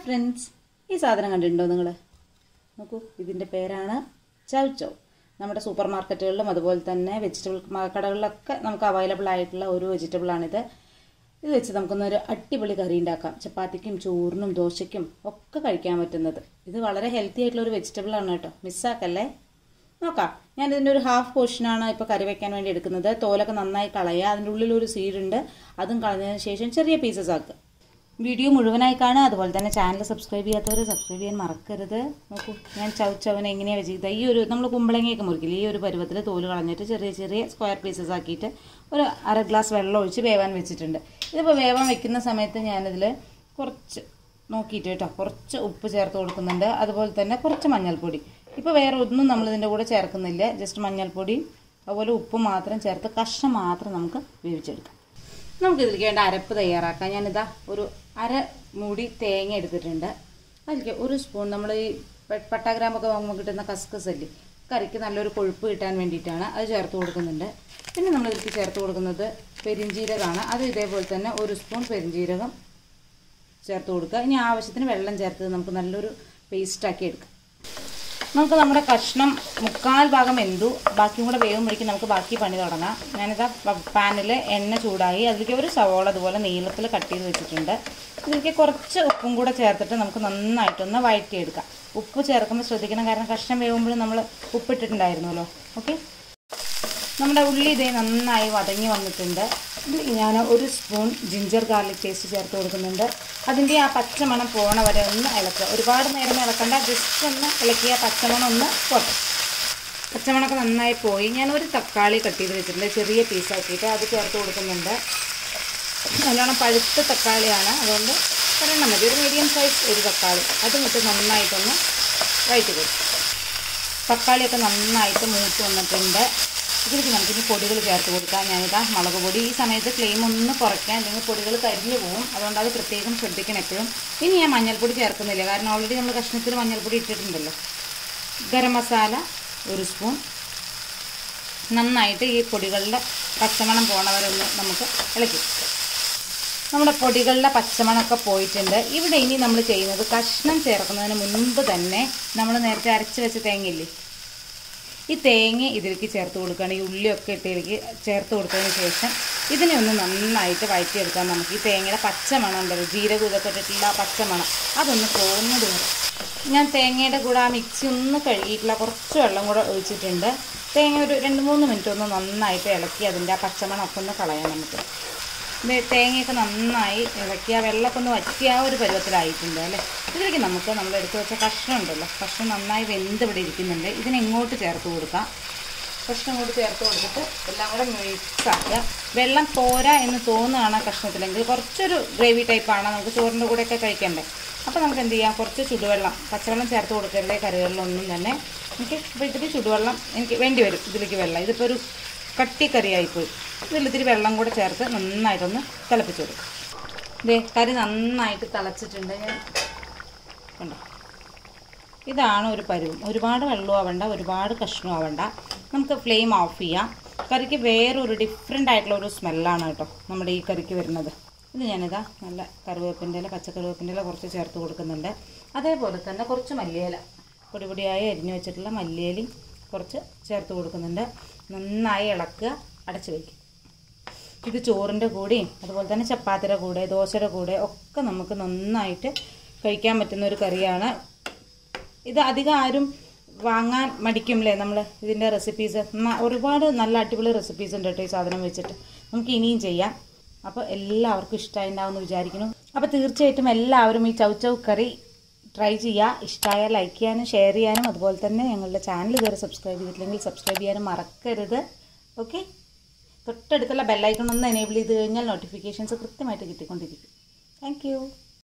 friends ഈ സാധനം കണ്ടിട്ടുണ്ടോ നിങ്ങൾ നോക്കൂ ഇതിൻ്റെ പേരാണ് ചൗച്ചൗ നമ്മുടെ സൂപ്പർ മാർക്കറ്റുകളിലും അതുപോലെ തന്നെ വെജിറ്റബിൾ കടകളിലൊക്കെ നമുക്ക് അവൈലബിൾ ആയിട്ടുള്ള ഒരു വെജിറ്റബിളാണിത് ഇത് വെച്ച് നമുക്കൊന്നൊരു അടിപൊളി കറി ഉണ്ടാക്കാം ചപ്പാത്തിക്കും ചോറിനും ദോശയ്ക്കും ഒക്കെ കഴിക്കാൻ പറ്റുന്നത് ഇത് വളരെ ഹെൽത്തി ആയിട്ടുള്ള ഒരു വെജിറ്റബിൾ ആണ് കേട്ടോ മിസ്സാക്കല്ലേ നോക്കാം ഞാൻ ഇതിൻ്റെ ഒരു ഹാഫ് പോർഷനാണ് ഇപ്പോൾ കറി വെക്കാൻ വേണ്ടി എടുക്കുന്നത് തോലൊക്കെ നന്നായി കളയുക അതിൻ്റെ ഉള്ളിൽ ഒരു സീഡുണ്ട് അതും കളഞ്ഞതിന് ശേഷം ചെറിയ പീസസ് ആക്കുക വീഡിയോ മുഴുവനായി കാണുക അതുപോലെ തന്നെ ചാനൽ സബ്സ്ക്രൈബ് ചെയ്യാത്തവർ സബ്സ്ക്രൈബ് ചെയ്യാൻ മറക്കരുത് നോക്കൂ ഞാൻ ചവച്ചവനെ എങ്ങനെയാണ് വെച്ചത് ഈ ഒരു നമ്മൾ കുമ്പളങ്ങയൊക്കെ മുറിക്കില്ല ഈ ഒരു പരുവത്തിൽ തോല് കളഞ്ഞിട്ട് ചെറിയ ചെറിയ സ്ക്വയർ പീസസ് ആക്കിയിട്ട് ഒരു അര ഗ്ലാസ് വെള്ളം ഒഴിച്ച് വേവാൻ വെച്ചിട്ടുണ്ട് ഇതിപ്പോൾ വേവാൻ വെക്കുന്ന സമയത്ത് ഞാനിതിൽ കുറച്ച് നോക്കിയിട്ട് കേട്ടോ കുറച്ച് ഉപ്പ് ചേർത്ത് കൊടുക്കുന്നുണ്ട് അതുപോലെ തന്നെ കുറച്ച് മഞ്ഞൾപ്പൊടി ഇപ്പോൾ വേറെ ഒന്നും നമ്മൾ ഇതിൻ്റെ കൂടെ ചേർക്കുന്നില്ല ജസ്റ്റ് മഞ്ഞൾപ്പൊടിയും അതുപോലെ ഉപ്പ് മാത്രം ചേർത്ത് കഷ്ണം മാത്രം നമുക്ക് വേവിച്ചെടുക്കാം നമുക്ക് ഇതിലേക്ക് വേണ്ട അരപ്പ് തയ്യാറാക്കാം ഞാനിതാ ഒരു അര മൂടി തേങ്ങ എടുത്തിട്ടുണ്ട് അതിലേക്ക് ഒരു സ്പൂൺ നമ്മൾ ഈ പട്ടാഗ്രാമൊക്കെ വാങ്ങുമ്പോൾ കിട്ടുന്ന കസ്കസ് അല്ലേ കറിക്ക് നല്ലൊരു കൊഴുപ്പ് കിട്ടാൻ വേണ്ടിയിട്ടാണ് അത് ചേർത്ത് കൊടുക്കുന്നുണ്ട് പിന്നെ നമ്മൾ ഇതിലേക്ക് ചേർത്ത് കൊടുക്കുന്നത് പെരിഞ്ജീരകമാണ് അത് ഇതേപോലെ തന്നെ ഒരു സ്പൂൺ പെരിഞ്ജീരകം ചേർത്ത് കൊടുക്കുക ഇനി ആവശ്യത്തിന് വെള്ളം ചേർത്ത് നമുക്ക് നല്ലൊരു പേസ്റ്റാക്കി എടുക്കാം നമുക്ക് നമ്മുടെ കഷ്ണം മുക്കാൽ ഭാഗം എന്തു ബാക്കിയും കൂടെ വേകുമ്പോഴേക്കും നമുക്ക് ബാക്കി പണി തുടങ്ങാം ഞാനിതാ പാനിൽ എണ്ണ ചൂടായി അതിലേക്ക് ഒരു സവോള അതുപോലെ നീളത്തിൽ കട്ട് ചെയ്ത് വെച്ചിട്ടുണ്ട് ഇതിലേക്ക് കുറച്ച് ഉപ്പും കൂടെ ചേർത്തിട്ട് നമുക്ക് നന്നായിട്ടൊന്ന് വഴറ്റിയെടുക്കാം ഉപ്പ് ചേർക്കുമ്പോൾ ശ്രദ്ധിക്കണം കാരണം കഷ്ണം വേകുമ്പോഴും നമ്മൾ ഉപ്പിട്ടിട്ടുണ്ടായിരുന്നല്ലോ ഓക്കെ നമ്മുടെ ഉള്ളി ഇതേ നന്നായി വതങ്ങി വന്നിട്ടുണ്ട് ഇതിൽ ഞാൻ ഒരു സ്പൂൺ ജിഞ്ചർ ഗാർലിക് പേസ്റ്റ് ചേർത്ത് കൊടുക്കുന്നുണ്ട് അതിൻ്റെ ആ പച്ചമണം പോണ വരെ ഒന്ന് ഇളക്കുക ഒരുപാട് നേരം ഇളക്കണ്ട ജസ്റ്റ് ഒന്ന് ഇളക്കിയ പച്ചമണം ഒന്ന് പോട്ടെ പച്ചമണമൊക്കെ നന്നായി പോയി ഞാൻ ഒരു തക്കാളി കട്ട് ചെയ്ത് വെച്ചിട്ടുണ്ട് ചെറിയ പീസാക്കിയിട്ട് അത് ചേർത്ത് കൊടുക്കുന്നുണ്ട് നല്ലോണം പഴുത്ത തക്കാളിയാണ് അതുകൊണ്ട് ഒരെണ്ണം മതി ഒരു മീഡിയം സൈസ് ഒരു തക്കാളി അതും ഇട്ട് നന്നായിട്ടൊന്ന് വഴറ്റി കൊടുക്കും തക്കാളിയൊക്കെ നന്നായിട്ട് മൂത്ത് വന്നിട്ടുണ്ട് ഇതിലേക്ക് നമുക്കിനി പൊടികൾ ചേർത്ത് കൊടുക്കാം ഞാനിതാ മുളക് പൊടി ഈ സമയത്ത് ഫ്ലെയിം ഒന്ന് കുറയ്ക്കാൻ അല്ലെങ്കിൽ പൊടികൾ കരിഞ്ഞു പോകും അതുകൊണ്ട് അത് പ്രത്യേകം ശ്രദ്ധിക്കണം എപ്പോഴും ഇനി ഞാൻ മഞ്ഞൾപ്പൊടി ചേർക്കുന്നില്ല കാരണം ഓൾറെഡി നമ്മൾ കഷ്ണത്തിൽ മഞ്ഞൾപ്പൊടി ഇട്ടിട്ടുണ്ടല്ലോ ഗരം മസാല ഒരു സ്പൂൺ നന്നായിട്ട് ഈ പൊടികളുടെ പച്ചമണം പോണവരൊന്ന് നമുക്ക് ഇളക്കി നമ്മുടെ പൊടികളുടെ പച്ചമണമൊക്കെ പോയിട്ടുണ്ട് ഇവിടെ ഇനി നമ്മൾ ചെയ്യുന്നത് കഷ്ണം ചേർക്കുന്നതിന് മുൻപ് തന്നെ നമ്മൾ നേരത്തെ അരച്ച് വെച്ച തേങ്ങയില്ലേ ഈ തേങ്ങ ഇതിലേക്ക് ചേർത്ത് കൊടുക്കുകയാണ് ഈ ഉള്ളിയൊക്കെ ഇട്ടിലേക്ക് ചേർത്ത് കൊടുത്തതിന് ശേഷം ഇതിനെ ഒന്ന് നന്നായിട്ട് വഴറ്റിയെടുക്കാൻ നമുക്ക് ഈ തേങ്ങയുടെ പച്ചമണം ഉണ്ടല്ലോ ജീരകം ഇതൊക്കെ ഇട്ടിട്ടുള്ള പച്ചമണം അതൊന്ന് പോകുന്നത് വരെ ഞാൻ തേങ്ങയുടെ കൂടെ ആ മിക്സി ഒന്ന് കഴുകിയിട്ടുള്ള കുറച്ച് വെള്ളം കൂടെ ഒഴിച്ചിട്ടുണ്ട് തേങ്ങ ഒരു രണ്ട് മൂന്ന് മിനിറ്റ് ഒന്ന് നന്നായിട്ട് ഇളക്കി അതിൻ്റെ ആ പച്ചമണമൊക്കെ ഒന്ന് കളയാം നമുക്ക് തേങ്ങയൊക്കെ നന്നായി ഇളക്കി ആ വെള്ളമൊക്കെ ഒന്ന് വറ്റിയ ആ ഒരു പരുവത്തിലായിട്ടുണ്ട് അല്ലേ ഇതിലേക്ക് നമുക്ക് നമ്മൾ എടുത്ത് വെച്ച കഷ്ണം ഉണ്ടല്ലോ കഷ്ണം നന്നായി വെന്ത് ഇവിടെ ഇരിക്കുന്നുണ്ട് ഇതിനെ ഇങ്ങോട്ട് ചേർത്ത് കൊടുക്കാം കഷ്ണം കൂടി ചേർത്ത് കൊടുത്തിട്ട് എല്ലാം കൂടെ മിക്സ് ആക്കുക വെള്ളം പോരാ എന്ന് തോന്നുകയാണ് കഷ്ണത്തിലെങ്കിൽ കുറച്ചൊരു ഗ്രേവി ടൈപ്പാണ് നമുക്ക് ചോറിൻ്റെ കൂടെയൊക്കെ കഴിക്കണ്ടേ അപ്പോൾ നമുക്ക് എന്ത് ചെയ്യാം കുറച്ച് ചുടുവെള്ളം പച്ചവെള്ളം ചേർത്ത് കൊടുക്കരുതേ കറികളിലൊന്നും തന്നെ എനിക്ക് അപ്പോൾ ഇതിൽ ചുടുവെള്ളം എനിക്ക് വേണ്ടി വരും ഇതിലേക്ക് വെള്ളം ഇതിപ്പോൾ ഒരു കട്ടിക്കറിയായിപ്പോയി ഇതിൽ ഇത്തിരി വെള്ളം കൂടെ ചേർത്ത് നന്നായിട്ടൊന്ന് തിളപ്പിച്ച് കൊടുക്കും ഇതേ കറി നന്നായിട്ട് തിളച്ചിട്ടുണ്ട് ഞാൻ കണ്ടോ ഇതാണ് ഒരു പരുവം ഒരുപാട് വെള്ളം ആവണ്ട ഒരുപാട് കഷ്ണം ആവണ്ട നമുക്ക് ഫ്ലെയിം ഓഫ് ചെയ്യാം കറിക്ക് വേറൊരു ഡിഫറെൻ്റ് ആയിട്ടുള്ള ഒരു സ്മെല്ലാണ് കേട്ടോ നമ്മുടെ ഈ കറിക്ക് വരുന്നത് ഇത് ഞാനിതാ നല്ല കറിവേപ്പിൻ്റെ ഇല പച്ചക്കറിവേപ്പിൻ്റെ ഇല കുറച്ച് ചേർത്ത് കൊടുക്കുന്നുണ്ട് അതേപോലെ തന്നെ കുറച്ച് മല്ലിയില പൊടി പൊടിയായി അരിഞ്ഞു വെച്ചിട്ടുള്ള മല്ലിയിലയും കുറച്ച് ചേർത്ത് കൊടുക്കുന്നുണ്ട് നന്നായി ഇളക്കുക അടച്ചു വയ്ക്കും ഇത് ചോറിൻ്റെ കൂടെയും അതുപോലെ തന്നെ ചപ്പാത്തിയുടെ കൂടെ ദോശയുടെ കൂടെ ഒക്കെ നമുക്ക് നന്നായിട്ട് കഴിക്കാൻ പറ്റുന്ന ഒരു കറിയാണ് ഇത് അധികം ആരും വാങ്ങാൻ മടിക്കുമല്ലേ നമ്മൾ ഇതിൻ്റെ റെസിപ്പീസ് ഒരുപാട് നല്ല അടിപൊളി റെസിപ്പീസ് ഉണ്ട് കേട്ടോ ഈ സാധനം വെച്ചിട്ട് നമുക്ക് ഇനിയും ചെയ്യാം അപ്പോൾ എല്ലാവർക്കും ഇഷ്ടമായിട്ടുണ്ടാവുമെന്ന് വിചാരിക്കുന്നു അപ്പോൾ തീർച്ചയായിട്ടും എല്ലാവരും ഈ ചൗച്ചൗ കറി ട്രൈ ചെയ്യുക ഇഷ്ടമായാൽ ലൈക്ക് ചെയ്യാനും ഷെയർ ചെയ്യാനും അതുപോലെ തന്നെ ഞങ്ങളുടെ ചാനൽ ഇതുവരെ സബ്സ്ക്രൈബ് ചെയ്തിട്ടില്ലെങ്കിൽ സബ്സ്ക്രൈബ് ചെയ്യാനും മറക്കരുത് ഓക്കെ തൊട്ടടുത്തുള്ള ബെല്ലൈക്കൺ ഒന്ന് എനേബിൾ ചെയ്ത് കഴിഞ്ഞാൽ നോട്ടിഫിക്കേഷൻസ് കൃത്യമായിട്ട് കിട്ടിക്കൊണ്ടിരിക്കും താങ്ക്